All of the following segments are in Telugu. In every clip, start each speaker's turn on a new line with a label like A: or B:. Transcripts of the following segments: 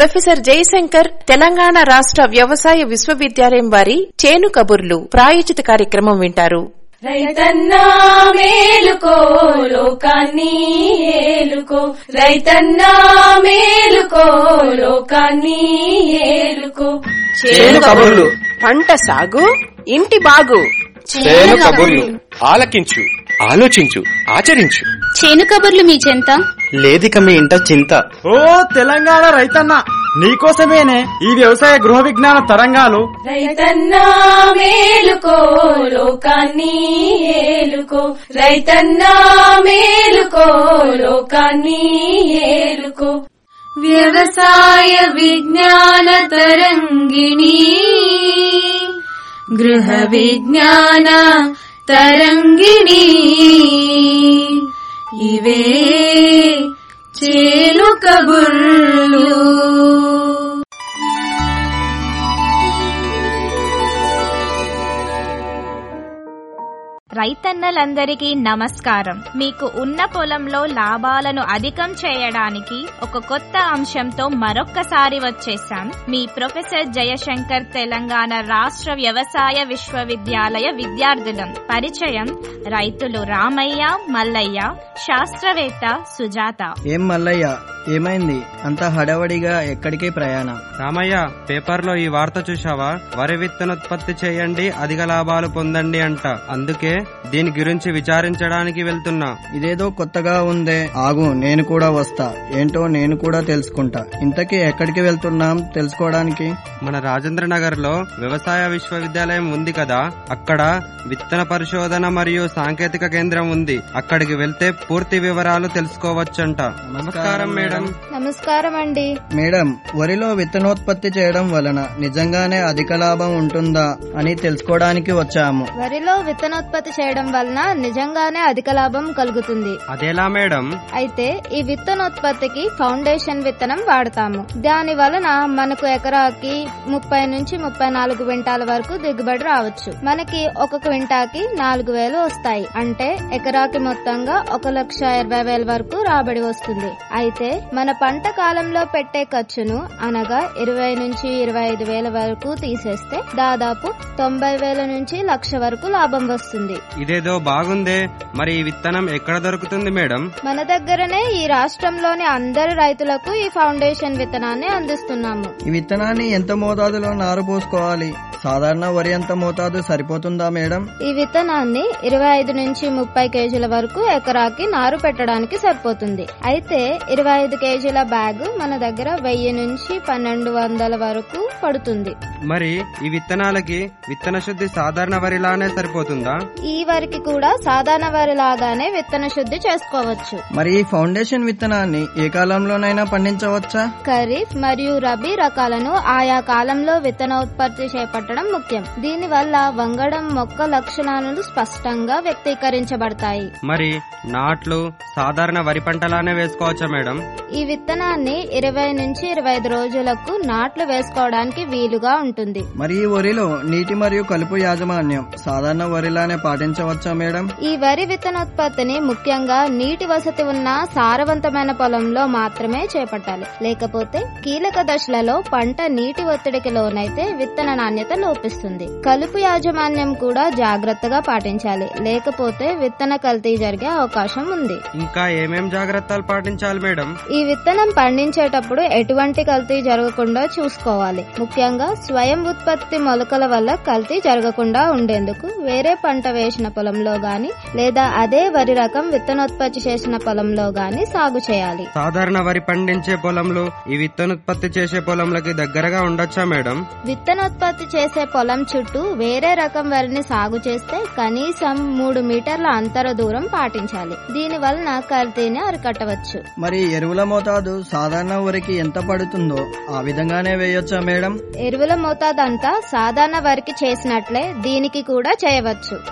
A: ప్రొఫెసర్ జయశంకర్ తెలంగాణ రాష్ట్ర వ్యవసాయ విశ్వవిద్యాలయం వారి చేను కబుర్లు ప్రాయోజిత కార్యక్రమం వింటారు
B: రైతన్నా మేలుకో లోకాన్ని ఏలుకో రైతన్నా మేలుకో లోకాన్ని ఏలుకో
C: చేను కబుర్లు
D: పంట సాగు ఇంటి బాగు
C: చేను కబుర్లు ఆలకించు ఆలోచించు ఆచరించు
E: చేను కబుర్లు మీ చెంత
C: లేదిక మీ ఇంట చింత
F: ఓ తెలంగాణ రైతన్న నీకోసమేనే ఈ వ్యవసాయ గృహ విజ్ఞాన తరంగాలు
B: రైతన్నా మేలుకో లోకాన్ని ఏలుకో రైతన్నా మేలుకో లోకాన్ని ఏలుకో వ్యవసాయ విజ్ఞాన తరంగిణి గృహ విజ్ఞాన తరంగిణి ఇవే చేలు కబుర్లు
G: రైతన్నలందరికీ నమస్కారం మీకు ఉన్న పొలంలో లాభాలను అధికం చేయడానికి ఒక కొత్త అంశంతో మరొక్కసారి వచ్చేసాం మీ ప్రొఫెసర్ జయశంకర్ తెలంగాణ రాష్ట్ర వ్యవసాయ విశ్వవిద్యాలయ విద్యార్థులం పరిచయం రైతులు రామయ్య మల్లయ్య శాస్త్రవేత్త సుజాత
H: ఏం మల్లయ్య ఏమైంది అంత హడావడిగా ఎక్కడికి ప్రయాణం
I: రామయ్య పేపర్లో ఈ వార్త చూశావా వరి విత్తనోత్పత్తి చేయండి అధిక లాభాలు పొందండి అంట అందుకే దీని గురించి విచారించడానికి వెళ్తున్నా
H: ఇదేదో కొత్తగా ఉందే ఆగు నేను కూడా వస్తా ఏంటో నేను కూడా తెలుసుకుంటా ఇంతకీ ఎక్కడికి వెళ్తున్నాం తెలుసుకోవడానికి
I: మన రాజేంద్ర నగర్ లో వ్యవసాయ విశ్వవిద్యాలయం ఉంది కదా అక్కడ విత్తన పరిశోధన మరియు సాంకేతిక కేంద్రం ఉంది అక్కడికి వెళ్తే పూర్తి వివరాలు తెలుసుకోవచ్చంట నమస్కారం మేడం
E: నమస్కారం అండి
H: మేడం వరిలో విత్తనోత్పత్తి చేయడం వలన నిజంగానే అధిక లాభం ఉంటుందా అని తెలుసుకోవడానికి వచ్చాము
E: వరిలో విత్తనోత్పత్తి చేయడం వలన నిజంగానే అధిక లాభం కలుగుతుంది
I: అదేలా మేడం
E: అయితే ఈ విత్తనోత్పత్తికి ఫౌండేషన్ విత్తనం వాడతాము దాని వలన మనకు ఎకరాకి ముప్పై నుంచి ముప్పై నాలుగు క్వింటాల వరకు దిగుబడి రావచ్చు మనకి ఒక క్వింటాకి నాలుగు వేలు వస్తాయి అంటే ఎకరాకి మొత్తంగా ఒక లక్ష ఇరవై వేల వరకు రాబడి వస్తుంది అయితే మన పంట కాలంలో పెట్టే ఖర్చును అనగా ఇరవై నుంచి ఇరవై ఐదు వేల వరకు తీసేస్తే దాదాపు తొంభై వేల నుంచి లక్ష వరకు లాభం వస్తుంది
I: ఇదేదో బాగుందే మరి ఈ విత్తనం ఎక్కడ దొరుకుతుంది మేడం
E: మన దగ్గరనే ఈ రాష్ట్రంలోని అందరి రైతులకు ఈ ఫౌండేషన్ విత్తనాన్ని అందిస్తున్నాము
H: ఈ విత్తనాన్ని ఎంత మోతాదులో నారు పోసుకోవాలి సాధారణ వరి అంత మోతాదు సరిపోతుందా మేడం
E: ఈ విత్తనాన్ని ఇరవై ఐదు నుంచి ముప్పై కేజీల వరకు ఎకరాకి నారు పెట్టడానికి సరిపోతుంది అయితే ఇరవై ఐదు కేజీల బ్యాగ్ మన దగ్గర వెయ్యి నుంచి పన్నెండు వందల వరకు పడుతుంది
I: మరి ఈ విత్తనాలకి విత్తన శుద్ధి సాధారణ వరిలానే సరిపోతుందా
E: ఈ వరికి కూడా సాధారణ వరి లాగానే విత్తన శుద్ధి చేసుకోవచ్చు
H: మరి ఈ ఫౌండేషన్ విత్తనాన్ని ఏ కాలంలోనైనా పండించవచ్చా
E: ఖరీఫ్ మరియు రబీ రకాలను ఆయా కాలంలో విత్తనోత్పత్తి చేపట్టడం ముఖ్యం దీని వల్ల వంగడం మొక్క లక్షణాలను స్పష్టంగా వ్యక్తీకరించబడతాయి
I: మరి నాట్లు సాధారణ వరి పంటలానే వేసుకోవచ్చా మేడం
E: ఈ విత్తనాన్ని ఇరవై నుంచి ఇరవై ఐదు రోజులకు నాట్లు వేసుకోవడానికి వీలుగా ఉంటుంది
H: మరి ఈ వరిలో నీటి మరియు కలుపు యాజమాన్యం సాధారణ వరిలానే పాటించవచ్చా మేడం
E: ఈ వరి విత్తనోత్పత్తిని ముఖ్యంగా నీటి వసతి ఉన్న సారవంతమైన పొలంలో మాత్రమే చేపట్టాలి లేకపోతే కీలక దశలలో పంట నీటి ఒత్తిడికి లోనైతే విత్తన నాణ్యత లోపిస్తుంది కలుపు యాజమాన్యం కూడా జాగ్రత్తగా పాటించాలి లేకపోతే విత్తన కల్తీ జరిగే అవకాశం ఉంది
I: ఇంకా ఏమేం జాగ్రత్తలు పాటించాలి మేడం
E: ఈ విత్తనం పండించేటప్పుడు ఎటువంటి కల్తీ జరగకుండా చూసుకోవాలి ముఖ్యంగా స్వయం ఉత్పత్తి మొలకల వల్ల కల్తీ జరగకుండా ఉండేందుకు వేరే పంట వేసిన పొలంలో గాని లేదా అదే వరి రకం విత్తనోత్పత్తి చేసిన పొలంలో గాని సాగు చేయాలి
I: సాధారణ వరి పండించే పొలంలో ఈ విత్తనోత్పత్తి చేసే పొలంలకి దగ్గరగా ఉండొచ్చా మేడం
E: విత్తనోత్పత్తి చేసే పొలం చుట్టూ వేరే రకం వరిని సాగు చేస్తే కనీసం మూడు మీటర్ల అంతర దూరం పాటించాలి దీని వలన కల్తీని అరికట్టవచ్చు
H: మరి ఎరువుల మోతాదు సాధారణ వరికి ఎంత పడుతుందో ఆ విధంగానే వేయొచ్చా మేడం
E: ఎరువుల మోతాదంతా సాధారణ వరికి చేసినట్లే దీనికి కూడా చేయవచ్చు
H: మరి ఈ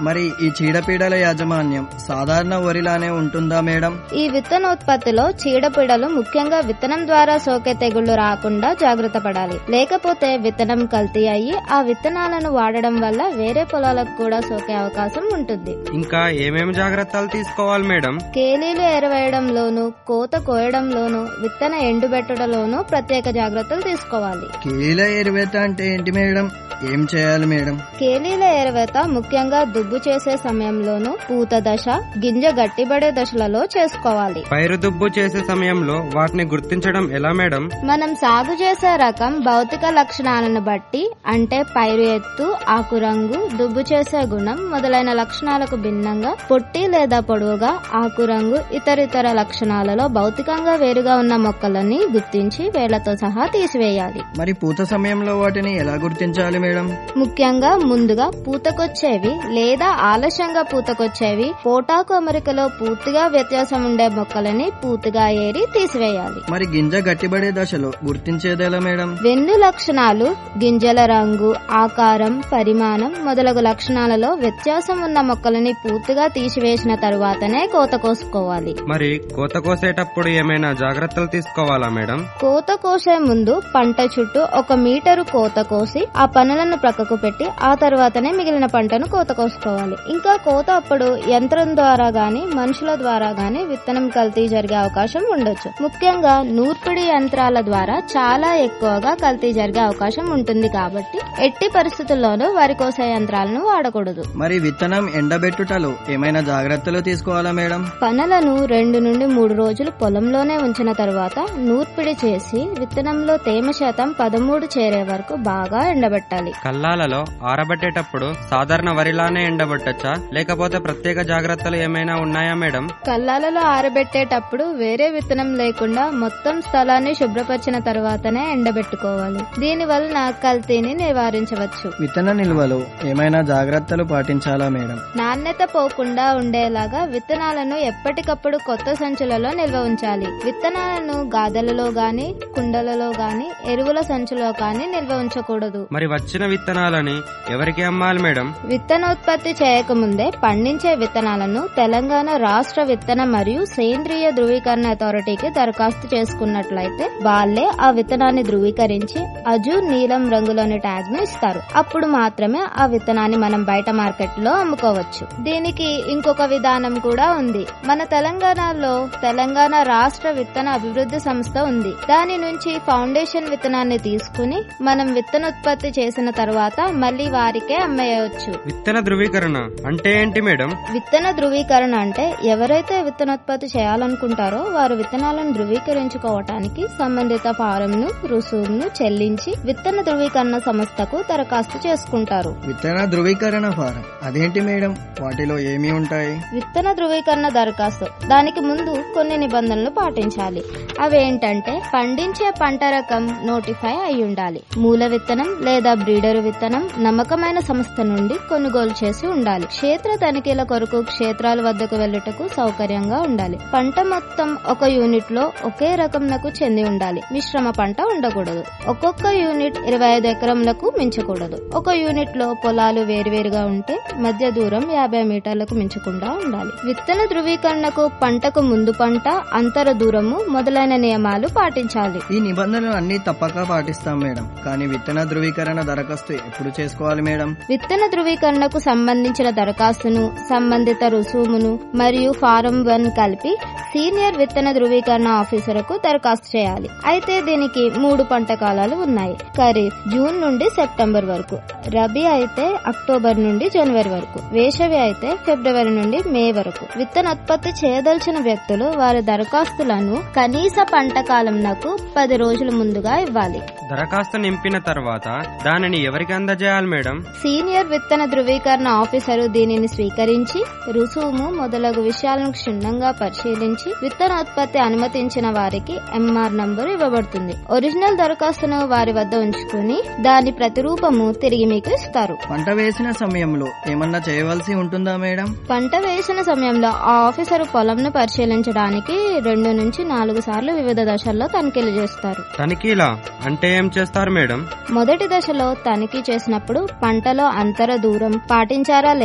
H: చీడపీడల యాజమాన్యం సాధారణ వరిలానే ఉంటుందా మేడం
E: ఈ విత్తనోత్పత్తిలో చీడపీడలు ముఖ్యంగా విత్తనం ద్వారా సోకే తెగుళ్లు రాకుండా జాగ్రత్త పడాలి లేకపోతే విత్తనం కల్తీ అయ్యి ఆ విత్తనాలను వాడడం వల్ల వేరే పొలాలకు కూడా సోకే అవకాశం ఉంటుంది
I: ఇంకా ఏమేమి జాగ్రత్తలు తీసుకోవాలి మేడం
E: కేలీలు ఎరవేయడంలోను కోత కోయడంలోను విత్తన ఎండుబెట్టడంలోను ప్రత్యేక జాగ్రత్తలు తీసుకోవాలి
H: కీల ఎరువేత అంటే ఏంటి మేడం ఏం చేయాలి మేడం
E: కేలీల ఎరవేత ముఖ్యంగా దుబ్బు చేసే సమయంలోను పూత దశ గింజ గట్టిబడే దశలలో చేసుకోవాలి
I: పైరు దుబ్బు చేసే సమయంలో వాటిని గుర్తించడం ఎలా మేడం
E: మనం సాగు చేసే రకం భౌతిక లక్షణాలను బట్టి అంటే పైరు ఎత్తు ఆకు రంగు దుబ్బు చేసే గుణం మొదలైన లక్షణాలకు భిన్నంగా పొట్టి లేదా పొడవుగా ఆకు రంగు ఇతరితర లక్షణాలలో భౌతికంగా వేరుగా ఉన్న మొక్కలని గుర్తించి వేళ్లతో సహా తీసివేయాలి
H: మరి పూత సమయంలో వాటిని ఎలా గుర్తించాలి మేడం
E: ముఖ్యంగా ముందుగా పూతకొచ్చేవి లేదా ఆలస్యంగా పూతకొచ్చేవి పోటాకు అమరికలో పూర్తిగా వ్యత్యాసం ఉండే మొక్కలని పూర్తిగా ఏరి తీసివేయాలి
H: మరి గింజ గట్టిబడే దశలో గుర్తించేదెలా మేడం
E: వెన్ను లక్షణాలు గింజల రంగు ఆకారం పరిమాణం మొదలగు లక్షణాలలో వ్యత్యాసం ఉన్న మొక్కలని పూర్తిగా తీసివేసిన తరువాతనే కోత కోసుకోవాలి
I: మరి కోత కోసేటప్పుడు ఏమైనా జాగ్రత్తలు తీసుకోవాలా మేడం
E: కోత కోసే ముందు పంట చుట్టూ ఒక మీటరు కోత కోసి ఆ పనులను ప్రక్కకు పెట్టి ఆ తర్వాతనే మిగిలిన పంటను కోత కోసుకోవాలి ఇంకా కోత అప్పుడు యంత్రం ద్వారా గాని మనుషుల ద్వారా గాని విత్తనం కల్తీ జరిగే అవకాశం ఉండొచ్చు ముఖ్యంగా నూర్పిడి యంత్రాల ద్వారా చాలా ఎక్కువగా కల్తీ జరిగే అవకాశం ఉంటుంది కాబట్టి ఎట్టి పరిస్థితుల్లోనూ వరి కోసే యంత్రాలను వాడకూడదు
H: మరి విత్తనం ఎండబెట్టుటలో ఏమైనా జాగ్రత్తలు తీసుకోవాలా మేడం
E: పనలను రెండు నుండి మూడు రోజులు పొలంలోనే ఉంచిన తర్వాత నూర్పిడి చేసి విత్తనంలో తేమ శాతం పదమూడు చేరే వరకు బాగా ఎండబెట్టాలి
I: కల్లాలలో ఆరబెట్టేటప్పుడు సాధారణ వరిలానే ఎండబెట్టచ్చా లేకపోతే ప్రత్యేక జాగ్రత్తలు ఏమైనా ఉన్నాయా మేడం
E: కల్లాలలో ఆరబెట్టేటప్పుడు వేరే విత్తనం లేకుండా మొత్తం స్థలాన్ని శుభ్రపరిచిన తర్వాతనే ఎండబెట్టుకోవాలి దీని వలన కల్తీని నివారించవచ్చు
H: విత్తన నిల్వలో ఏమైనా జాగ్రత్తలు పాటించాలా మేడం
E: నాణ్యత పోకుండా ఉండేలాగా విత్తనాలను ఎప్పటికప్పుడు కొత్త సంచులలో నిల్వ ఉంచాలి విత్తనాలను గాదెలలో గాని కుండలలో గాని ఎరువుల సంచులో గాని నిల్వ ఉంచకూడదు
I: మరి వచ్చిన విత్తనాలని ఎవరికి అమ్మాలి మేడం
E: విత్తనోత్పత్తి చేయకముందే పండించే విత్తనాలను తెలంగాణ రాష్ట్ర విత్తన మరియు సేంద్రియ ధృవీకరణ అథారిటీకి దరఖాస్తు చేసుకున్నట్లయితే వాళ్ళే ఆ విత్తనాన్ని ధృవీకరించి అజూర్ నీలం రంగులోని ట్యాగ్ ను ఇస్తారు అప్పుడు మాత్రమే ఆ విత్తనాన్ని మనం బయట మార్కెట్ లో అమ్ముకోవచ్చు దీనికి ఇంకొక విధానం కూడా ఉంది మన తెలంగాణలో తెలంగాణ రాష్ట్ర విత్తన అభివృద్ధి సంస్థ ఉంది దాని నుంచి ఫౌండేషన్ విత్తనాన్ని తీసుకుని మనం విత్తనోత్పత్తి చేసిన తర్వాత మళ్ళీ వారికే అమ్మేయవచ్చు
I: విత్తన ధృవీకరణ అంటే ఏంటి మేడం
E: విత్తన ధృవీకరణ అంటే ఎవరైతే విత్తనోత్పత్తి చేయాలనుకుంటారో వారు విత్తనాలను ధృవీకరించుకోవటానికి సంబంధిత ఫారం ను రుసుమును చెల్లించి విత్తన ధృవీకరణ సంస్థకు దరఖాస్తు చేసుకుంటారు
H: విత్తన ధృవీకరణ ఫారం అదేంటి మేడం వాటిలో ఏమి ఉంటాయి
E: విత్తన ధృవీకరణ దరఖాస్తు దానికి ముందు కొన్ని నిబంధనలు పాటించాలి అవేంటంటే పండించే పంట రకం నోటిఫై అయి ఉండాలి మూల విత్తనం లేదా బ్రీడర్ విత్తనం నమ్మకమైన సంస్థ నుండి కొనుగోలు చేసి ఉండాలి క్షేత్ర తనిఖీల కొరకు క్షేత్రాల వద్దకు వెళ్ళుటకు సౌకర్యంగా ఉండాలి పంట మొత్తం ఒక యూనిట్ లో ఒకే రకంనకు చెంది ఉండాలి మిశ్రమ పంట ఉండకూడదు ఒక్కొక్క యూనిట్ ఇరవై ఐదు ఎకరంలకు మించకూడదు ఒక యూనిట్ లో పొలాలు వేరువేరుగా ఉంటే మధ్య దూరం యాభై మీటర్లకు మించకుండా ఉండాలి విత్తన ధృవీకరణకు పంటకు ముందు పంట అంతర దూరము మొదలైన నియమాలు పాటించాలి
H: ఈ నిబంధనలు అన్ని తప్పక పాటిస్తాం మేడం కానీ విత్తన ధృవీకరణ దరఖాస్తు ఎప్పుడు చేసుకోవాలి మేడం
E: విత్తన ధృవీకరణకు సంబంధించిన దరఖాస్తును సంబంధిత రుసుమును మరియు ఫారం వన్ కలిపి సీనియర్ విత్తన ధృవీకరణ ఆఫీసర్కు దరఖాస్తు చేయాలి అయితే దీనికి మూడు పంట కాలాలు ఉన్నాయి ఖరీఫ్ జూన్ నుండి సెప్టెంబర్ వరకు రబీ అయితే అక్టోబర్ నుండి జనవరి వరకు వేసవి అయితే ఫిబ్రవరి నుండి మే వరకు విత్తనోత్పత్తి చేయదలిచిన వ్యక్తులు వారి దరఖాస్తులను కనీస పంట కాలంనకు పది రోజుల ముందుగా ఇవ్వాలి
I: దరఖాస్తు నింపిన తర్వాత దానిని ఎవరికి అందజేయాలి మేడం
E: సీనియర్ విత్తన ధృవీకరణ ఆఫీసరు దీనిని స్వీకరించి రుసుము మొదలగు విషయాలను క్షుణ్ణంగా పరిశీలించి విత్తనోత్పత్తి అనుమతించిన వారికి ఎంఆర్ నంబరు ఇవ్వబడుతుంది ఒరిజినల్ దరఖాస్తును వారి వద్ద ఉంచుకుని దాని ప్రతిరూపము తిరిగి మీకు ఇస్తారు
H: పంట వేసిన సమయంలో ఏమన్నా చేయవలసి ఉంటుందా మేడం
E: పంట వేసిన సమయంలో ఆ ఆఫీసరు పొలంను పరిశీలించడానికి రెండు నుంచి నాలుగు సార్లు వివిధ దశల్లో తనిఖీలు చేస్తారు
I: తనిఖీలా అంటే ఏం చేస్తారు మేడం
E: మొదటి దశలో తనిఖీ చేసినప్పుడు పంటలో అంతర దూరం పాటించారా లేదా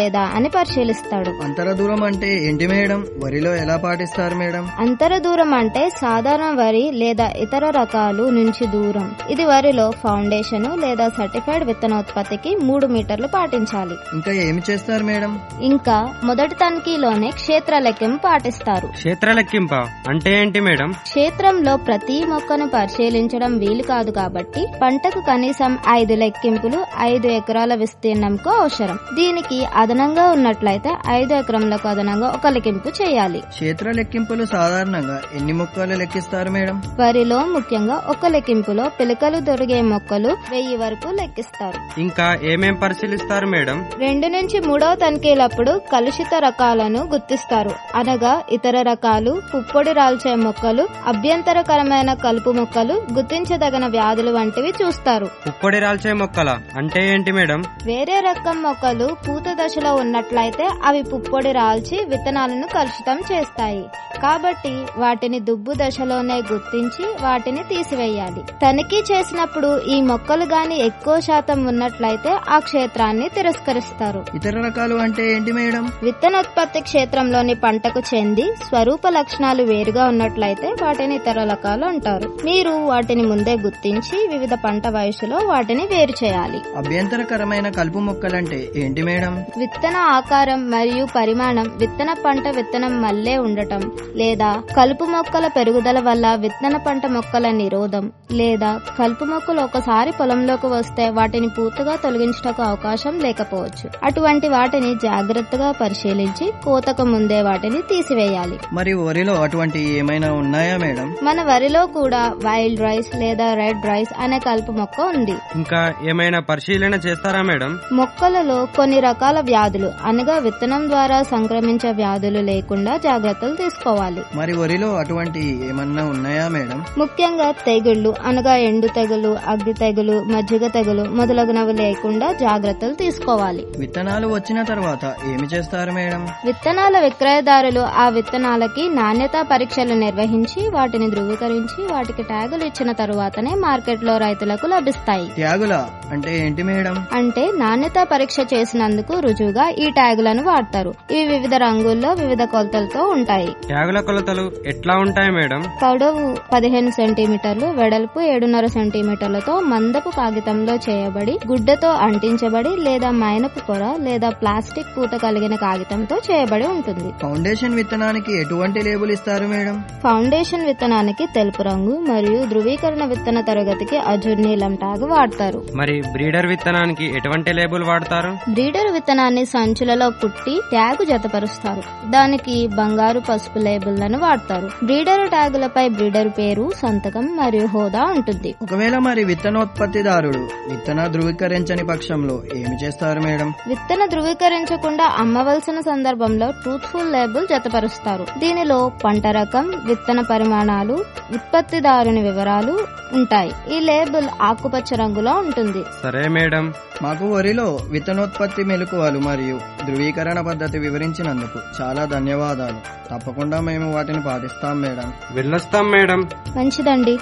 E: లేదా అని పరిశీలిస్తాడు
H: అంతర దూరం అంటే ఏంటి మేడం వరిలో ఎలా పాటిస్తారు మేడం
E: అంతర దూరం అంటే సాధారణ వరి లేదా ఇతర రకాలు నుంచి దూరం ఇది వరిలో ఫౌండేషన్ లేదా సర్టిఫైడ్ విత్తనోత్పత్తికి మూడు మీటర్లు పాటించాలి
H: ఇంకా ఏమి చేస్తారు మేడం
E: ఇంకా మొదటి తనిఖీలోనే క్షేత్ర లెక్కింపు పాటిస్తారు
I: క్షేత్ర లెక్కింప అంటే ఏంటి మేడం
E: క్షేత్రంలో ప్రతి మొక్కను పరిశీలించడం వీలు కాదు కాబట్టి పంటకు కనీసం ఐదు లెక్కింపులు ఐదు ఎకరాల విస్తీర్ణంకు అవసరం దీనికి అదనంగా ఉన్నట్లయితే ఐదు ఎకరంలకు అదనంగా ఒక లెక్కింపు చేయాలి
H: క్షేత్ర లెక్కింపులు సాధారణంగా ఎన్ని మొక్కలు లెక్కిస్తారు మేడం
E: వరిలో ముఖ్యంగా ఒక లెక్కింపులో పిలకలు దొరికే మొక్కలు వెయ్యి వరకు లెక్కిస్తారు
I: ఇంకా ఏమేం పరిశీలిస్తారు మేడం
E: రెండు నుంచి మూడవ తనిఖీలప్పుడు కలుషిత రకాలను గుర్తిస్తారు అనగా ఇతర రకాలు పుప్పొడి రాల్చే మొక్కలు అభ్యంతరకరమైన కలుపు మొక్కలు గుర్తించదగిన వ్యాధులు వంటివి చూస్తారు
I: పుప్పొడి రాల్చే మొక్కల అంటే ఏంటి మేడం
E: వేరే రకం మొక్కలు పూత దశలో ఉన్నట్లయితే అవి పుప్పొడి రాల్చి విత్తనాలను కలుషితం చేస్తాయి కాబట్టి వాటిని దుబ్బు దశలోనే గుర్తించి వాటిని తీసివేయాలి తనిఖీ చేసినప్పుడు ఈ మొక్కలు గాని ఎక్కువ శాతం ఉన్నట్లయితే ఆ క్షేత్రాన్ని తిరస్కరిస్తారు
H: ఇతర రకాలు అంటే ఏంటి మేడం
E: విత్తనోత్పత్తి క్షేత్రంలోని పంటకు చెంది స్వరూప లక్షణాలు వేరుగా ఉన్నట్లయితే వాటిని ఇతర రకాలు అంటారు మీరు వాటిని ముందే గుర్తించి వివిధ పంట వయసులో వాటిని వేరు చేయాలి
H: అభ్యంతరకరమైన కలుపు మొక్కలంటే ఏంటి మేడం
E: విత్తన ఆకారం మరియు పరిమాణం విత్తన పంట విత్తనం మల్లే ఉండటం లేదా కలుపు మొక్కల పెరుగుదల వల్ల విత్తన పంట మొక్కల నిరోధం లేదా కలుపు మొక్కలు ఒకసారి పొలంలోకి వస్తే వాటిని పూర్తిగా తొలగించటకు అవకాశం లేకపోవచ్చు అటువంటి వాటిని జాగ్రత్తగా పరిశీలించి కోతకు ముందే వాటిని తీసివేయాలి
H: మరి వరిలో అటువంటి ఏమైనా ఉన్నాయా మేడం
E: మన వరిలో కూడా వైల్డ్ రైస్ లేదా రెడ్ రైస్ అనే కలుపు మొక్క ఉంది
I: ఇంకా ఏమైనా పరిశీలన చేస్తారా మేడం
E: మొక్కలలో కొన్ని రకాల వ్యాధులు అనగా విత్తనం ద్వారా సంక్రమించే వ్యాధులు లేకుండా జాగ్రత్తలు తీసుకోవాలి
H: మరి వరిలో అటువంటి ఏమన్నా ఉన్నాయా మేడం
E: ముఖ్యంగా తెగుళ్లు అనగా ఎండు తెగులు అగ్గి తెగులు మజ్జిగ తెగులు మొదలగునవి లేకుండా జాగ్రత్తలు తీసుకోవాలి
H: విత్తనాలు వచ్చిన తర్వాత ఏమి చేస్తారు మేడం
E: విత్తనాల విక్రయదారులు ఆ విత్తనాలకి నాణ్యతా పరీక్షలు నిర్వహించి వాటిని ధృవీకరించి వాటికి ట్యాగులు ఇచ్చిన తరువాతనే మార్కెట్లో రైతులకు లభిస్తాయి
H: త్యాగుల అంటే ఏంటి మేడం
E: అంటే నాణ్యతా పరీక్ష చేసినందుకు రుజువుగా ఈ ట్యాగులను వాడతారు ఇవి వివిధ రంగుల్లో వివిధ కొలతలతో ఉంటాయి
I: ట్యాగుల కొలతలు ఎట్లా ఉంటాయి మేడం
E: పొడవు పదిహేను సెంటీమీటర్లు వెడల్పు ఏడున్నర సెంటీమీటర్లతో మందపు కాగితంలో చేయబడి గుడ్డతో అంటించబడి లేదా మైనపు పొర లేదా ప్లాస్టిక్ పూత కలిగిన కాగితంతో చేయబడి ఉంటుంది
H: ఫౌండేషన్ విత్తనానికి ఎటువంటి లేబుల్ ఇస్తారు మేడం
E: ఫౌండేషన్ విత్తనానికి తెలుపు రంగు మరియు ధృవీకరణ విత్తన తరగతికి అజుర్ నీలం ట్యాగ్ వాడతారు
I: మరి బ్రీడర్ విత్తనానికి ఎటువంటి లేబుల్ వాడతారు
E: బ్రీడర్ విత్తనాన్ని సంచులలో పుట్టి ట్యాగు జతపరుస్తారు దానికి బంగారు పసుపు లేబుల్లను వాడతారు బ్రీడర్ ట్యాగులపై బ్రీడర్ పేరు సంతకం మరియు హోదా ఉంటుంది
H: ఒకవేళ మరి విత్తనోత్పత్తిదారుడు విత్తన ధృవీకరించని పక్షంలో ఏమి చేస్తారు మేడం
E: విత్తన ధృవీకరించకుండా అమ్మవలసిన సందర్భంలో ట్రూత్ఫుల్ లేబుల్ జతపరుస్తారు దీనిలో పంట రకం విత్తన పరిమాణాలు ఉత్పత్తిదారుని వివరాలు ఉంటాయి ఈ లేబుల్ ఆకుపచ్చ రంగులో ఉంటుంది
I: సరే మేడం
H: మాకు వరిలో విత్తనోత్పత్తి మెలకువలు మరియు ధృవీకరణ పద్ధతి వివరించినందుకు చాలా ధన్యవాదాలు తప్పకుండా మేము వాటిని పాటిస్తాం మేడం
I: వెళ్ళొస్తాం మేడం
E: మంచిదండి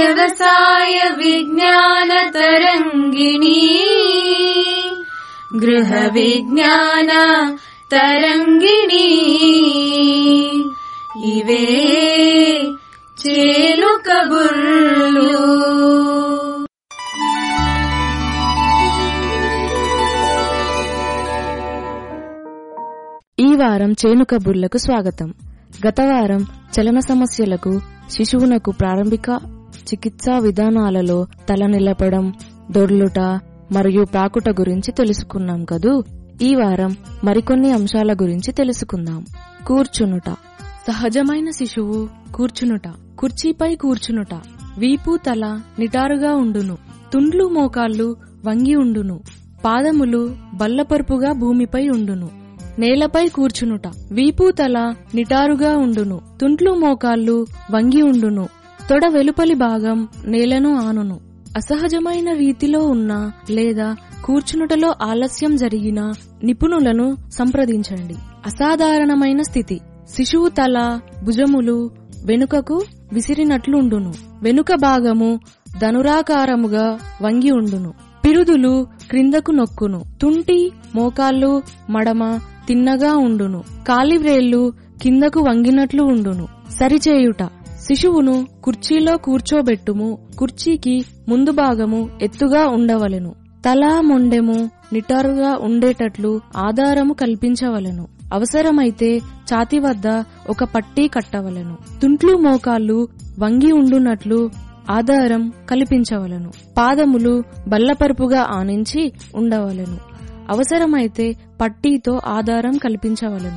B: వ్యవసాయ విజ్ఞాన తరంగిణి గృహ విజ్ఞాన తరంగిణి ఇవే చేలు కబుర్లు
J: ఈ వారం చేను కబుర్లకు స్వాగతం గత వారం చలన సమస్యలకు శిశువునకు ప్రారంభిక చికిత్సా విధానాలలో తల నిలపడం దొర్లుట మరియు ప్రాకుట గురించి తెలుసుకున్నాం కదూ ఈ వారం మరికొన్ని అంశాల గురించి తెలుసుకుందాం కూర్చునుట సహజమైన శిశువు కూర్చునుట కుర్చీపై కూర్చునుట వీపు తల నిటారుగా ఉండును తుండ్లు మోకాళ్ళు వంగి ఉండును పాదములు బల్లపరుపుగా భూమిపై ఉండును నేలపై కూర్చునుట వీపు తల నిటారుగా ఉండును తుంట్లు మోకాళ్ళు వంగి ఉండును తొడ వెలుపలి భాగం నేలను ఆనును అసహజమైన రీతిలో ఉన్న లేదా కూర్చునుటలో ఆలస్యం జరిగిన నిపుణులను సంప్రదించండి అసాధారణమైన స్థితి శిశువు తల భుజములు వెనుకకు విసిరినట్లుండును వెనుక భాగము ధనురాకారముగా వంగి ఉండును పిరుదులు క్రిందకు నొక్కును తుంటి మోకాళ్ళు మడమ తిన్నగా ఉండును కాలివ్రేళ్లు కిందకు వంగినట్లు ఉండును సరిచేయుట శిశువును కుర్చీలో కూర్చోబెట్టుము కుర్చీకి ముందు భాగము ఎత్తుగా ఉండవలెను తల మొండెము నిటారుగా ఉండేటట్లు ఆధారము కల్పించవలెను అవసరమైతే ఛాతి వద్ద ఒక పట్టీ కట్టవలెను తుంట్లు మోకాళ్ళు వంగి ఉండునట్లు ఆధారం కల్పించవలెను పాదములు బల్లపరుపుగా ఆనించి ఉండవలెను అవసరమైతే పట్టీతో ఆధారం కల్పించవలెను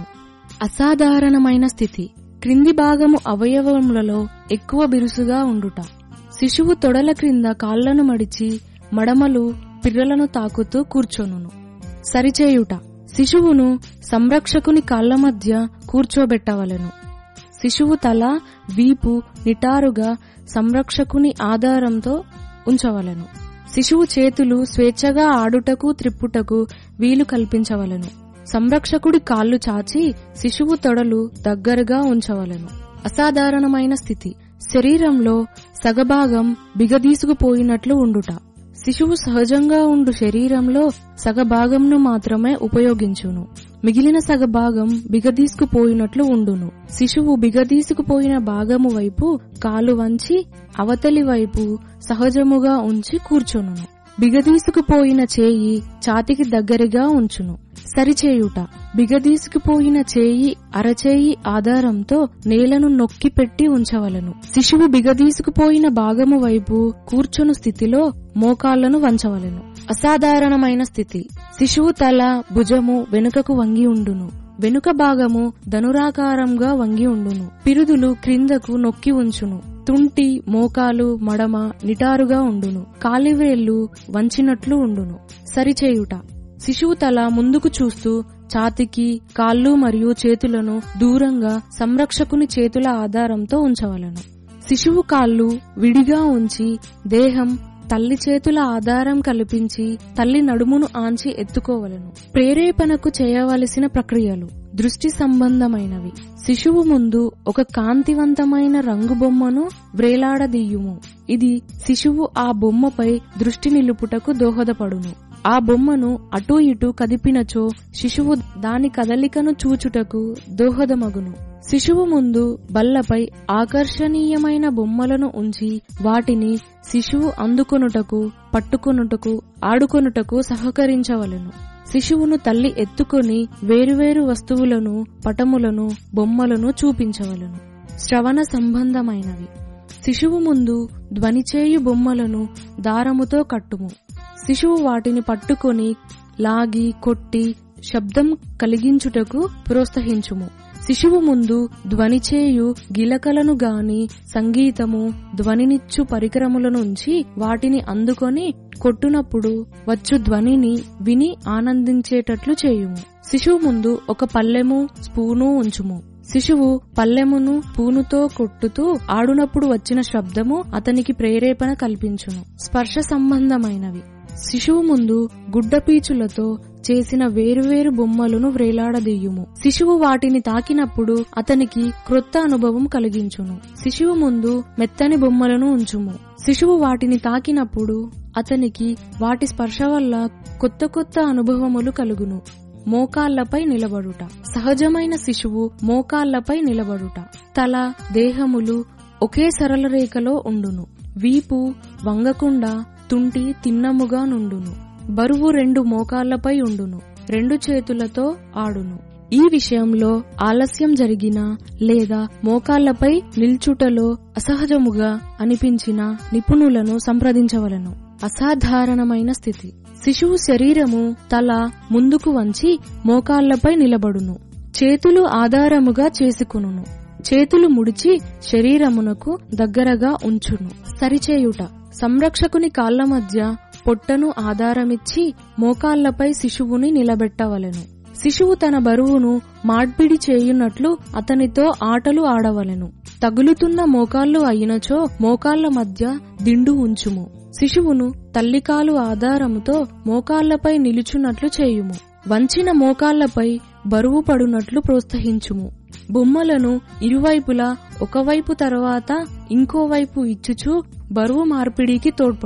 J: అసాధారణమైన స్థితి క్రింది భాగము అవయవములలో ఎక్కువ బిరుసుగా ఉండుట శిశువు తొడల క్రింద కాళ్లను మడిచి మడమలు పిర్రలను తాకుతూ కూర్చొనును సరిచేయుట శిశువును సంరక్షకుని కాళ్ల మధ్య కూర్చోబెట్టవలెను శిశువు తల వీపు నిటారుగా సంరక్షకుని ఆధారంతో ఉంచవలెను శిశువు చేతులు స్వేచ్ఛగా ఆడుటకు త్రిప్పుటకు వీలు కల్పించవలెను సంరక్షకుడి కాళ్లు చాచి శిశువు తొడలు దగ్గరగా ఉంచవలెను అసాధారణమైన స్థితి శరీరంలో సగభాగం బిగదీసుకుపోయినట్లు ఉండుట శిశువు సహజంగా ఉండు శరీరంలో సగభాగంను మాత్రమే ఉపయోగించును మిగిలిన సగభాగం బిగదీసుకుపోయినట్లు ఉండును శిశువు బిగదీసుకుపోయిన భాగము వైపు కాలు వంచి అవతలి వైపు సహజముగా ఉంచి కూర్చొనును బిగదీసుకుపోయిన చేయి ఛాతికి దగ్గరగా ఉంచును సరిచేయుట బిగదీసుకుపోయిన చేయి అరచేయి ఆధారంతో నేలను నొక్కి పెట్టి ఉంచవలను శిశువు బిగదీసుకుపోయిన భాగము వైపు కూర్చొని స్థితిలో మోకాళ్లను వంచవలెను అసాధారణమైన స్థితి శిశువు తల భుజము వెనుకకు వంగి ఉండును వెనుక భాగము ధనురాకారంగా వంగి ఉండును పిరుదులు క్రిందకు నొక్కి ఉంచును తుంటి మోకాలు మడమ నిటారుగా ఉండును కాలివేళ్లు వంచినట్లు ఉండును సరిచేయుట శిశువు తల ముందుకు చూస్తూ ఛాతికి కాళ్ళు మరియు చేతులను దూరంగా సంరక్షకుని చేతుల ఆధారంతో ఉంచవలను శిశువు కాళ్ళు విడిగా ఉంచి దేహం తల్లి చేతుల ఆధారం కల్పించి తల్లి నడుమును ఆంచి ఎత్తుకోవలను ప్రేరేపణకు చేయవలసిన ప్రక్రియలు దృష్టి సంబంధమైనవి శిశువు ముందు ఒక కాంతివంతమైన రంగు బొమ్మను వ్రేలాడదీయుము ఇది శిశువు ఆ బొమ్మపై దృష్టి నిలుపుటకు దోహదపడును ఆ బొమ్మను అటూ ఇటూ కదిపినచో శిశువు దాని కదలికను చూచుటకు దోహదమగును శిశువు ముందు బల్లపై ఆకర్షణీయమైన బొమ్మలను ఉంచి వాటిని శిశువు అందుకొనుటకు పట్టుకొనుటకు ఆడుకొనుటకు సహకరించవలెను శిశువును తల్లి ఎత్తుకొని వేరువేరు వస్తువులను పటములను బొమ్మలను చూపించవలను శ్రవణ సంబంధమైనవి శిశువు ముందు ధ్వనిచేయు బొమ్మలను దారముతో కట్టుము శిశువు వాటిని పట్టుకొని లాగి కొట్టి శబ్దం కలిగించుటకు ప్రోత్సహించుము శిశువు ముందు ధ్వనిచేయు గిలకలను గాని సంగీతము ధ్వనినిచ్చు పరికరములను ఉంచి వాటిని అందుకొని కొట్టునప్పుడు వచ్చు ధ్వనిని విని ఆనందించేటట్లు చేయుము శిశువు ముందు ఒక పల్లెము స్పూను ఉంచుము శిశువు పల్లెమును పూనుతో కొట్టుతూ ఆడునప్పుడు వచ్చిన శబ్దము అతనికి ప్రేరేపణ కల్పించును స్పర్శ సంబంధమైనవి శిశువు ముందు గుడ్డపీచులతో చేసిన వేరువేరు బొమ్మలను వ్రేలాడదీయుము శిశువు వాటిని తాకినప్పుడు అతనికి క్రొత్త అనుభవం కలిగించును శిశువు ముందు మెత్తని బొమ్మలను ఉంచుము శిశువు వాటిని తాకినప్పుడు అతనికి వాటి స్పర్శ వల్ల కొత్త కొత్త అనుభవములు కలుగును మోకాళ్లపై నిలబడుట సహజమైన శిశువు మోకాళ్లపై నిలబడుట తల దేహములు ఒకే సరళ రేఖలో ఉండును వీపు వంగకుండా తుంటి తిన్నముగా నుండును బరువు రెండు మోకాళ్లపై ఉండును రెండు చేతులతో ఆడును ఈ విషయంలో ఆలస్యం జరిగినా లేదా మోకాళ్లపై నిల్చుటలో అసహజముగా అనిపించిన నిపుణులను సంప్రదించవలను అసాధారణమైన స్థితి శిశువు శరీరము తల ముందుకు వంచి మోకాళ్లపై నిలబడును చేతులు ఆధారముగా చేసుకును చేతులు ముడిచి శరీరమునకు దగ్గరగా ఉంచును సరిచేయుట సంరక్షకుని కాళ్ల మధ్య పొట్టను ఆధారమిచ్చి మోకాళ్లపై శిశువుని నిలబెట్టవలెను శిశువు తన బరువును మార్పిడి చేయున్నట్లు అతనితో ఆటలు ఆడవలెను తగులుతున్న మోకాళ్లు అయినచో మోకాళ్ల మధ్య దిండు ఉంచుము శిశువును తల్లికాలు ఆధారముతో మోకాళ్లపై నిలుచున్నట్లు చేయుము వంచిన మోకాళ్లపై బరువు పడునట్లు ప్రోత్సహించుము బొమ్మలను ఇరువైపులా ఒకవైపు తర్వాత ఇంకోవైపు ఇచ్చుచూ బరువు మార్పిడికి తోడ్పడుము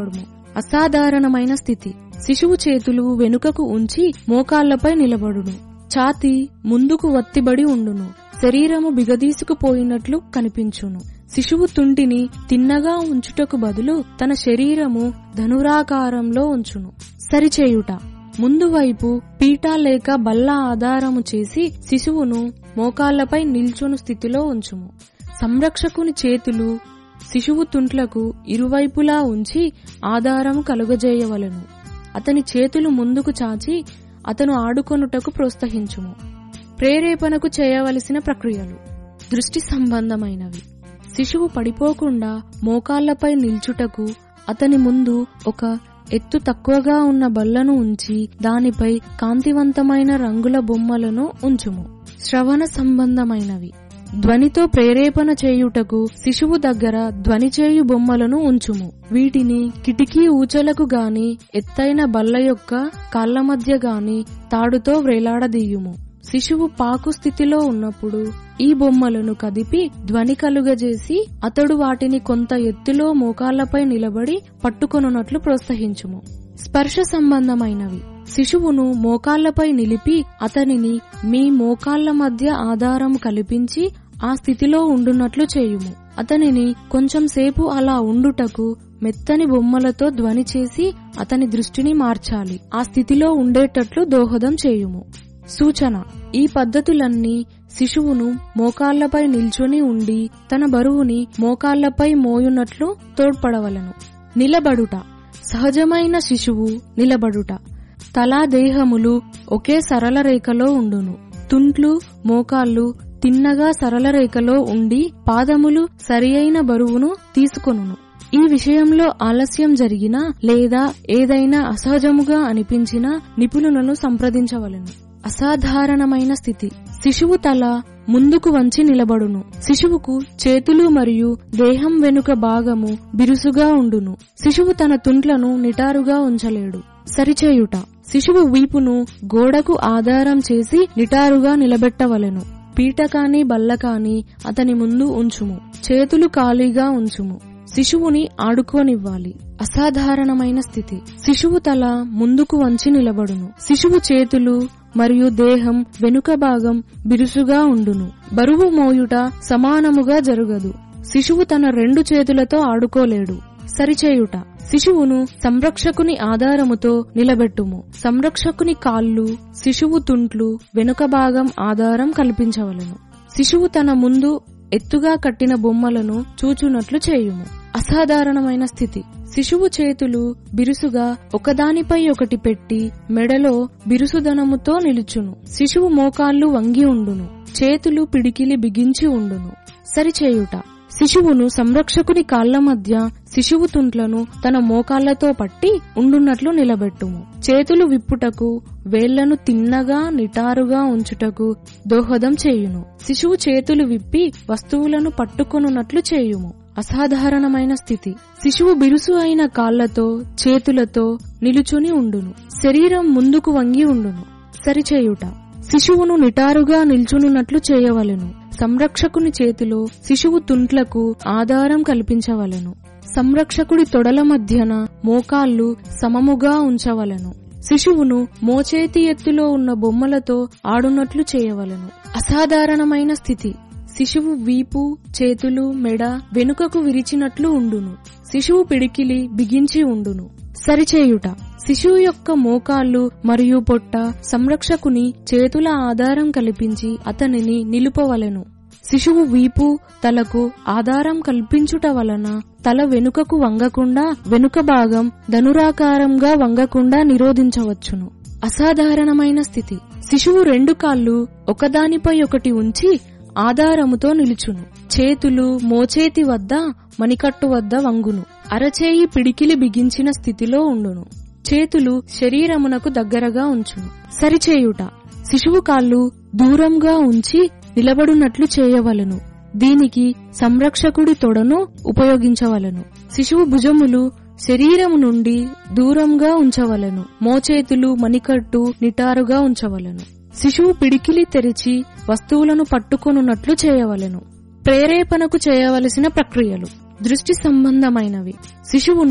J: అసాధారణమైన స్థితి శిశువు చేతులు వెనుకకు ఉంచి మోకాళ్లపై నిలబడును ఛాతి ముందుకు వత్తిబడి ఉండును శరీరము బిగదీసుకుపోయినట్లు కనిపించును శిశువు తుంటిని తిన్నగా ఉంచుటకు బదులు తన శరీరము ధనురాకారంలో ఉంచును సరిచేయుట ముందు వైపు పీట లేక బల్ల ఆధారము చేసి శిశువును మోకాళ్లపై నిల్చొను స్థితిలో ఉంచుము సంరక్షకుని చేతులు శిశువు తుంట్లకు ఇరువైపులా ఉంచి ఆధారము కలుగజేయవలెను అతని చేతులు ముందుకు చాచి అతను ఆడుకొనుటకు ప్రోత్సహించుము ప్రేరేపణకు చేయవలసిన ప్రక్రియలు దృష్టి సంబంధమైనవి శిశువు పడిపోకుండా మోకాళ్లపై నిల్చుటకు అతని ముందు ఒక ఎత్తు తక్కువగా ఉన్న బల్లను ఉంచి దానిపై కాంతివంతమైన రంగుల బొమ్మలను ఉంచుము శ్రవణ సంబంధమైనవి ధ్వనితో ప్రేరేపణ చేయుటకు శిశువు దగ్గర ధ్వని చేయు బొమ్మలను ఉంచుము వీటిని కిటికీ ఊచలకు గాని ఎత్తైన బల్ల యొక్క కాళ్ల మధ్య గాని తాడుతో వ్రేలాడదీయుము శిశువు పాకు స్థితిలో ఉన్నప్పుడు ఈ బొమ్మలను కదిపి ధ్వని కలుగజేసి అతడు వాటిని కొంత ఎత్తులో మోకాళ్లపై నిలబడి పట్టుకొనున్నట్లు ప్రోత్సహించుము స్పర్శ సంబంధమైనవి శిశువును మోకాళ్లపై నిలిపి అతనిని మీ మోకాళ్ల మధ్య ఆధారం కల్పించి ఆ స్థితిలో ఉండున్నట్లు చేయుము అతనిని కొంచెం సేపు అలా ఉండుటకు మెత్తని బొమ్మలతో ధ్వని చేసి అతని దృష్టిని మార్చాలి ఆ స్థితిలో ఉండేటట్లు దోహదం చేయుము సూచన ఈ పద్ధతులన్నీ శిశువును మోకాళ్లపై నిల్చొని ఉండి తన బరువుని మోకాళ్లపై మోయున్నట్లు తోడ్పడవలను నిలబడుట సహజమైన శిశువు నిలబడుట తలా దేహములు ఒకే సరళ రేఖలో ఉండును తుంట్లు మోకాళ్ళు తిన్నగా సరళ రేఖలో ఉండి పాదములు సరియైన బరువును తీసుకొనును ఈ విషయంలో ఆలస్యం జరిగినా లేదా ఏదైనా అసహజముగా అనిపించినా నిపుణులను సంప్రదించవలెను అసాధారణమైన స్థితి శిశువు తల ముందుకు వంచి నిలబడును శిశువుకు చేతులు మరియు దేహం వెనుక భాగము బిరుసుగా ఉండును శిశువు తన తుంట్లను నిటారుగా ఉంచలేడు సరిచేయుట శిశువు వీపును గోడకు ఆధారం చేసి నిటారుగా నిలబెట్టవలెను పీట కాని బల్ల కాని అతని ముందు ఉంచుము చేతులు ఖాళీగా ఉంచుము శిశువుని ఆడుకోనివ్వాలి అసాధారణమైన స్థితి శిశువు తల ముందుకు వంచి నిలబడును శిశువు చేతులు మరియు దేహం వెనుక భాగం బిరుసుగా ఉండును బరువు మోయుట సమానముగా జరుగదు శిశువు తన రెండు చేతులతో ఆడుకోలేడు సరిచేయుట శిశువును సంరక్షకుని ఆధారముతో నిలబెట్టుము సంరక్షకుని కాళ్ళు శిశువు తుంట్లు వెనుక భాగం ఆధారం కల్పించవలెను శిశువు తన ముందు ఎత్తుగా కట్టిన బొమ్మలను చూచునట్లు చేయుము అసాధారణమైన స్థితి శిశువు చేతులు బిరుసుగా ఒకదానిపై ఒకటి పెట్టి మెడలో బిరుసుదనముతో నిలుచును శిశువు మోకాళ్ళు వంగి ఉండును చేతులు పిడికిలి బిగించి ఉండును సరిచేయుట శిశువును సంరక్షకుని కాళ్ల మధ్య శిశువు తుంట్లను తన మోకాళ్లతో పట్టి ఉండున్నట్లు నిలబెట్టుము చేతులు విప్పుటకు వేళ్లను తిన్నగా నిటారుగా ఉంచుటకు దోహదం చేయును శిశువు చేతులు విప్పి వస్తువులను పట్టుకొనున్నట్లు చేయుము అసాధారణమైన స్థితి శిశువు బిరుసు అయిన కాళ్లతో చేతులతో నిలుచుని ఉండును శరీరం ముందుకు వంగి ఉండును సరిచేయుట శిశువును నిటారుగా నిల్చునున్నట్లు చేయవలెను సంరక్షకుని చేతిలో శిశువు తుంట్లకు ఆధారం కల్పించవలెను సంరక్షకుడి తొడల మధ్యన మోకాళ్లు సమముగా ఉంచవలెను శిశువును మోచేతి ఎత్తులో ఉన్న బొమ్మలతో ఆడునట్లు చేయవలెను అసాధారణమైన స్థితి శిశువు వీపు చేతులు మెడ వెనుకకు విరిచినట్లు ఉండును శిశువు పిడికిలి బిగించి ఉండును సరిచేయుట శిశువు యొక్క మోకాళ్ళు మరియు పొట్ట సంరక్షకుని చేతుల ఆధారం కల్పించి అతనిని నిలుపవలెను శిశువు వీపు తలకు ఆధారం కల్పించుట వలన తల వెనుకకు వంగకుండా వెనుక భాగం ధనురాకారంగా వంగకుండా నిరోధించవచ్చును అసాధారణమైన స్థితి శిశువు రెండు కాళ్ళు ఒకదానిపై ఒకటి ఉంచి ఆధారముతో నిలుచును చేతులు మోచేతి వద్ద మణికట్టు వద్ద వంగును అరచేయి పిడికిలి బిగించిన స్థితిలో ఉండును చేతులు శరీరమునకు దగ్గరగా ఉంచును సరిచేయుట శిశువు కాళ్ళు దూరంగా ఉంచి నిలబడునట్లు చేయవలెను దీనికి సంరక్షకుడి తొడను ఉపయోగించవలెను శిశువు భుజములు శరీరము నుండి దూరంగా ఉంచవలెను మోచేతులు మణికట్టు నిటారుగా ఉంచవలెను శిశువు పిడికిలి తెరిచి వస్తువులను పట్టుకొనున్నట్లు చేయవలెను ప్రేరేపణకు చేయవలసిన ప్రక్రియలు దృష్టి సంబంధమైనవి శిశువును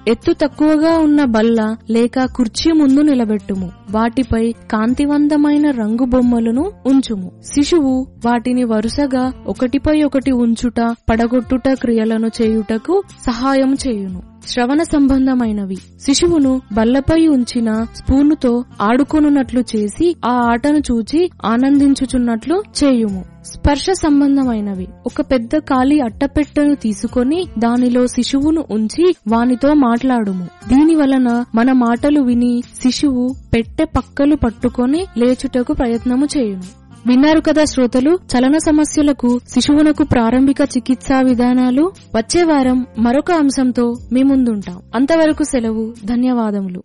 J: ఎత్తు తక్కువగా ఉన్న బల్ల లేక కుర్చీ ముందు నిలబెట్టుము వాటిపై కాంతివంతమైన రంగు బొమ్మలను ఉంచుము శిశువు వాటిని వరుసగా ఒకటిపై ఒకటి ఉంచుట పడగొట్టుట క్రియలను చేయుటకు సహాయం చేయును శ్రవణ సంబంధమైనవి శిశువును బల్లపై ఉంచిన స్పూనుతో ఆడుకొనున్నట్లు చేసి ఆ ఆటను చూచి ఆనందించుచున్నట్లు చేయుము స్పర్శ సంబంధమైనవి ఒక పెద్ద ఖాళీ అట్టపెట్టెను తీసుకొని దానిలో శిశువును ఉంచి వానితో మాట్లాడుము దీని వలన మన మాటలు విని శిశువు పెట్టె పక్కలు పట్టుకొని లేచుటకు ప్రయత్నము చేయును విన్నారు కదా శ్రోతలు చలన సమస్యలకు శిశువునకు ప్రారంభిక చికిత్సా విధానాలు వచ్చే వారం మరొక అంశంతో మీ ముందుంటాం అంతవరకు సెలవు ధన్యవాదములు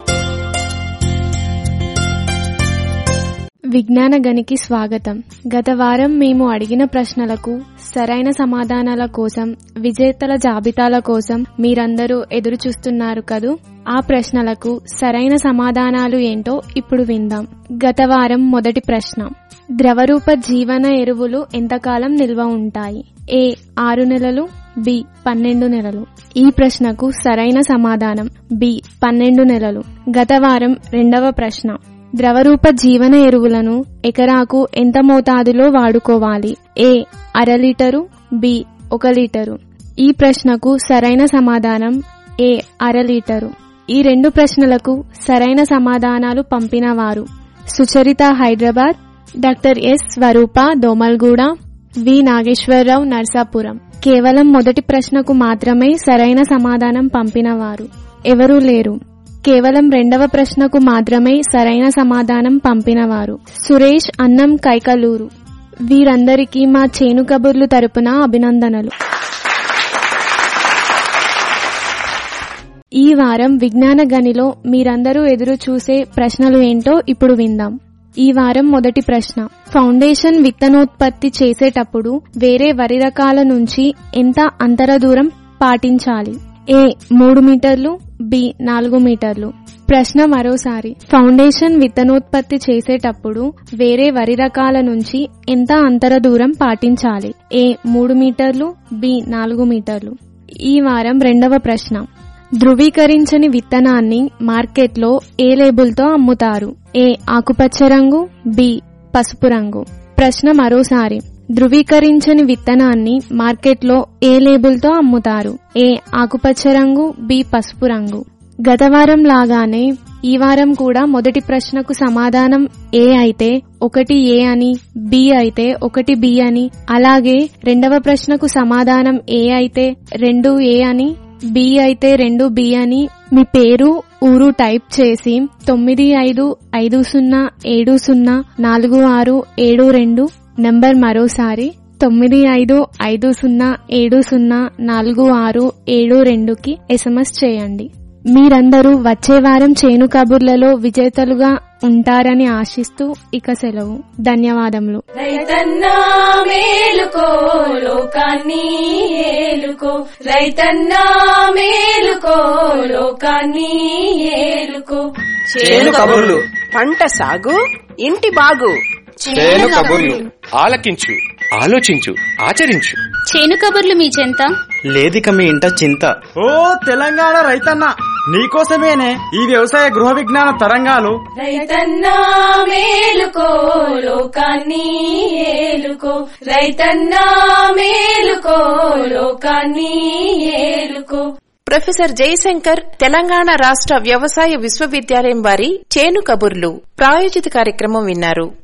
K: విజ్ఞాన గనికి స్వాగతం గత వారం మేము అడిగిన ప్రశ్నలకు సరైన సమాధానాల కోసం విజేతల జాబితాల కోసం మీరందరూ ఎదురు చూస్తున్నారు కదూ ఆ ప్రశ్నలకు సరైన సమాధానాలు ఏంటో ఇప్పుడు విందాం గత వారం మొదటి ప్రశ్న ద్రవరూప జీవన ఎరువులు ఎంతకాలం నిల్వ ఉంటాయి ఏ ఆరు నెలలు బి పన్నెండు నెలలు ఈ ప్రశ్నకు సరైన సమాధానం బి పన్నెండు నెలలు గత వారం రెండవ ప్రశ్న ద్రవరూప జీవన ఎరువులను ఎకరాకు ఎంత మోతాదులో వాడుకోవాలి ఏ అర లీటరు బి ఒక లీటరు ఈ ప్రశ్నకు సరైన సమాధానం ఏ అర లీటరు ఈ రెండు ప్రశ్నలకు సరైన సమాధానాలు పంపినవారు Sucharita Hyderabad doctor S Swarupa Domalguda V Nageswara Rao Narsapuram కేవలం మొదటి ప్రశ్నకు మాత్రమే సరైన సమాధానం పంపినవారు ఎవరూ లేరు కేవలం రెండవ ప్రశ్నకు మాత్రమే సరైన సమాధానం పంపినవారు సురేష్ అన్నం కైకలూరు వీరందరికీ మా చేను కబుర్లు తరపున అభినందనలు ఈ వారం విజ్ఞాన గనిలో మీరందరూ ఎదురు చూసే ప్రశ్నలు ఏంటో ఇప్పుడు విందాం ఈ వారం మొదటి ప్రశ్న ఫౌండేషన్ విత్తనోత్పత్తి చేసేటప్పుడు వేరే వరి రకాల నుంచి ఎంత అంతర దూరం పాటించాలి ఏ మూడు మీటర్లు బి నాలుగు మీటర్లు ప్రశ్న మరోసారి ఫౌండేషన్ విత్తనోత్పత్తి చేసేటప్పుడు వేరే వరి రకాల నుంచి ఎంత అంతర దూరం పాటించాలి ఏ మూడు మీటర్లు బి నాలుగు మీటర్లు ఈ వారం రెండవ ప్రశ్న ధృవీకరించని విత్తనాన్ని మార్కెట్లో ఏ లేబుల్తో అమ్ముతారు ఏ ఆకుపచ్చ రంగు బి పసుపు రంగు ప్రశ్న మరోసారి ధృవీకరించని విత్తనాన్ని మార్కెట్లో ఏ లేబుల్తో అమ్ముతారు ఏ ఆకుపచ్చ రంగు బి పసుపు రంగు గత వారం లాగానే ఈ వారం కూడా మొదటి ప్రశ్నకు సమాధానం ఏ అయితే ఒకటి ఏ అని బి అయితే ఒకటి బి అని అలాగే రెండవ ప్రశ్నకు సమాధానం ఏ అయితే రెండు ఏ అని బి అయితే రెండు బి అని మీ పేరు ఊరు టైప్ చేసి తొమ్మిది ఐదు ఐదు సున్నా ఏడు సున్నా నాలుగు ఆరు ఏడు రెండు నంబర్ మరోసారి తొమ్మిది ఐదు ఐదు సున్నా ఏడు సున్నా నాలుగు ఆరు ఏడు రెండుకి ఎస్ఎంఎస్ చేయండి మీరందరూ వచ్చే వారం చేను కబుర్లలో విజేతలుగా ఉంటారని ఆశిస్తూ ఇక సెలవు ధన్యవాదములు
B: రైతన్నా మేలుకో లోకాన్ని ఏలుకో రైతన్నా మేలుకో లోకాన్ని ఏలుకో
C: చేను కబుర్లు
D: పంట సాగు ఇంటి బాగు
C: చేను కబుర్లు ఆలకించు ఆలోచించు ఆచరించు
L: చేను కబుర్లు మీ చెంత
C: లేదిక మీ ఇంట చింత
F: ఓ తెలంగాణ రైతన్న నీకోసమేనే ఈ వ్యవసాయ గృహ విజ్ఞాన తరంగాలు
B: రైతన్నా మేలుకో లోకాన్ని ఏలుకో రైతన్నా మేలుకో లోకాన్ని ఏలుకో
A: ప్రొఫెసర్ జయశంకర్ తెలంగాణ రాష్ట్ర వ్యవసాయ విశ్వవిద్యాలయం వారి చేను కబుర్లు ప్రాయోజిత కార్యక్రమం విన్నారు